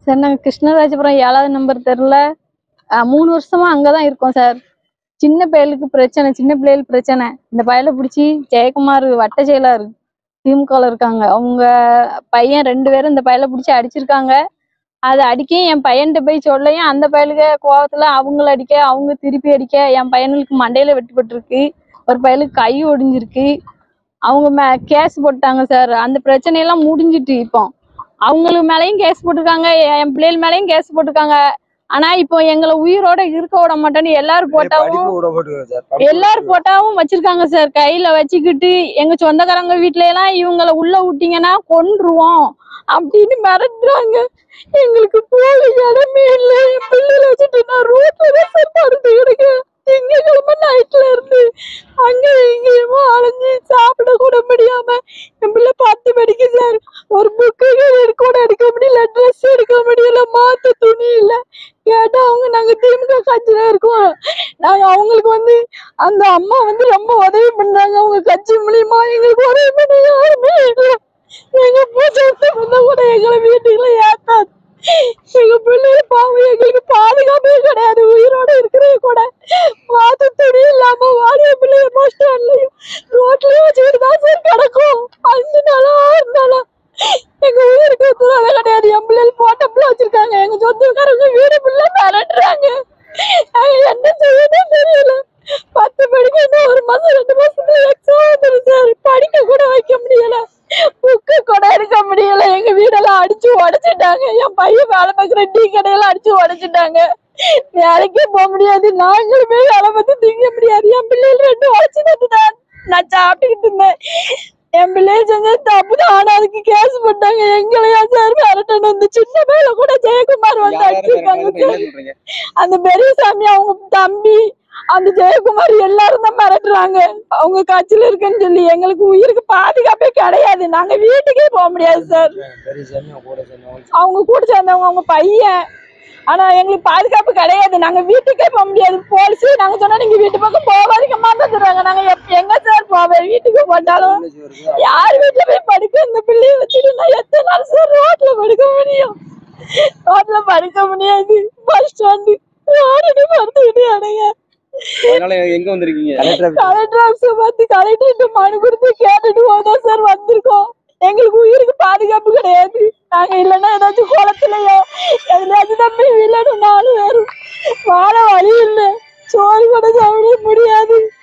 Sir நாங்கள் கிருஷ்ணராஜபுரம் ஏழாவது number தெருல அஹ், மூணு வருஷமா அங்கதான் இருக்கோம் சார் சின்ன பயலுக்கு பிரச்சனை சின்ன பிள்ளைகளுக்கு பிரச்சனை இந்த பயலை பிடிச்சி ஜெயக்குமார் வட்ட செயலார் திமுகவில் இருக்காங்க அவங்க பையன் ரெண்டு பேரும் இந்த பயலை பிடிச்சி அடிச்சிருக்காங்க அதை அடிக்க என் பையன்கிட்ட போய் சொல்லையும் அந்த பயலுக்கு கோவத்துல அவங்கள அடிக்க அவங்க திருப்பி அடிக்க என் பையனுக்கு மண்டையில வெட்டுப்பட்டிருக்கு ஒரு பயலுக்கு கை ஒடிஞ்சிருக்கு அவங்க மே கேஸ் போட்டாங்க சார் அந்த பிரச்சனையெல்லாம் முடிஞ்சிட்டு இப்போ அவங்களுக்கு மேலேயும் கேஸ் போட்டிருக்காங்க என் பிள்ளைகள் மேலேயும் கேஸ் போட்டிருக்காங்க ஆனா இப்போ எங்களை உயிரோட இருக்க விட மாட்டேன்னு எல்லாரும் போட்டாவும் படிப்பு விட போட்டுருக்காங்க சார் படிப்பு எல்லாரும் போட்டாவும் வச்சிருக்காங்க சார் கையில வச்சுக்கிட்டு எங்க சொந்தக்காரங்க வீட்ல எல்லாம் இவங்கள உள்ள விட்டீங்கன்னா கொன்றுவோம் அப்படின்னு மிரட்டுறாங்க எங்களுக்கு போக இடமே இல்லை என் பிள்ளைகளை வச்சுட்டு நான் ரோட்ல தான் சார் படுத்து கிடக்கேன் திங்கக்கிழமை நைட்ல இருந்து அங்க இங்கேயுமா அலைஞ்சு சாப்பிட கூட முடியாம என் பிள்ளை பத்து மணிக்கு சார் ஒரு புக்கு கூட எடுக்க முடியல ட்ரெஸ் எடுக்க முடியல மாத்த துணி இல்ல கேட்டா அவங்க நாங்க திமுக கட்சியில இருக்கோம் நாங்க அவங்களுக்கு வந்து அந்த அம்மா வந்து ரொம்ப உதவி பண்றாங்க அவங்க கட்சி மூலியமா எங்களுக்கு உதவி பண்ண யாருமே இல்லை எங்க பூஜை வந்தா கூட எங்களை வீட்டுக்குள்ள ஏத்தாது எங்க பிள்ளைங்க பாவம் எங்களுக்கு பாதுகாப்பே கிடையாது உயிரோட இருக்கிறது கூட மாத்து துணி இல்லாம வாடிய பிள்ளைங்க பஸ் ஸ்டாண்ட்லயும் ரோட்லயும் வச்சுக்கிட்டு தான் சார் கிடக்கும் அஞ்சு நாளா ஆறு நாளா எங்க உயிருக்கு உத்தரவாதம் கிடையாது என் பிள்ளைகள் போட்டோம்ல வச்சிருக்காங்க எங்க சொந்தக்காரங்க வீடு பிள்ளை மிரட்டுறாங்க நாங்க என்ன செய்யணும் தெரியல பத்து மணிக்கு இன்னும் ஒரு மாசம் ரெண்டு மாசத்துல எக்ஸாம் வந்துடும் சார் படிக்க கூட வைக்க முடியல புக்கு கூட எடுக்க முடியல எங்க வீடெல்லாம் அடிச்சு உடைச்சிட்டாங்க என் பையன் வேலை பார்க்குற டீ கடையெல்லாம் அடிச்சு உடைச்சிட்டாங்க வேலைக்கே போக முடியாது நாங்களுமே வேலை பார்த்து திங்க முடியாது என் பிள்ளைகள் ரெண்டு உடைச்சு தான் நான் சாப்பிட்டுக்கிட்டு இருந்தேன் என் பிள்ளைய செஞ்ச தப்பு தான் ஆனா அதுக்கு கேஸ் போட்டாங்க எங்களையா சார் மிரட்டணும் இந்த சின்ன பையில கூட ஜெயக்குமார் வந்து யார் யார் அடிச்சிருக்காங்க மிரட்டுறாங்க? சார் என்ன சொல்றீங்க அந்த பெரியசாமி அவங்க தம்பி அந்த ஜெயக்குமார் எல்லாரும் தான் மிரட்டுறாங்க அவங்க கட்சியில இருக்குன்னு சொல்லி எங்களுக்கு உயிருக்கு பாதுகாப்பே கிடையாது நாங்க வீட்டுக்கே போக முடியாது சார் பெரிய சாமி அவங்க கூட சேர்ந்தவங்க அவங்க கூட சேர்ந்தவங்க அவங்க பையன் ஆனா எங்களுக்கு பாதுகாப்பு கிடையாது நாங்க வீட்டுக்கே போக முடியாது போலீஸ் நாங்க சொன்னா நீங்க வீட்டு பக்கம் போகாதீங்க மாட்டாங்க நாங்க எப்ப- எங்க சார் போவேன் வீட்டுக்கு போட்டாலும் village வருது. யார் வீட்டுல போய் படுக்க இந்த பிள்ளைய வச்சுட்டு நான் எத்தனை நாள் சார் ரோட்ல படுக்க முடியும் ரோட்ல படுக்க முடியாது பஸ் ஸ்டாண்டு யாருன்னு படுத்துக்கிட்டு அடைங்க அதனால எங்க வந்திருக்கீங்க கலெக்டர் ஆஃபீஸ பார்த்து கலெக்டர்கிட்ட மனு கொடுத்து கேட்டுட்டு போதான் சார் வந்திருக்கோம் எங்களுக்கு உயிருக்கு பாதுகாப்பு கிடையாது நாங்க இல்லைன்னா ஏதாச்சும் குளத்துலயோ எதுலையாச்சும் தம்பி வில்லணும் நாலு பேரும் வாழ வழி இல்லை சோறு கூட சாப்பிட முடியாது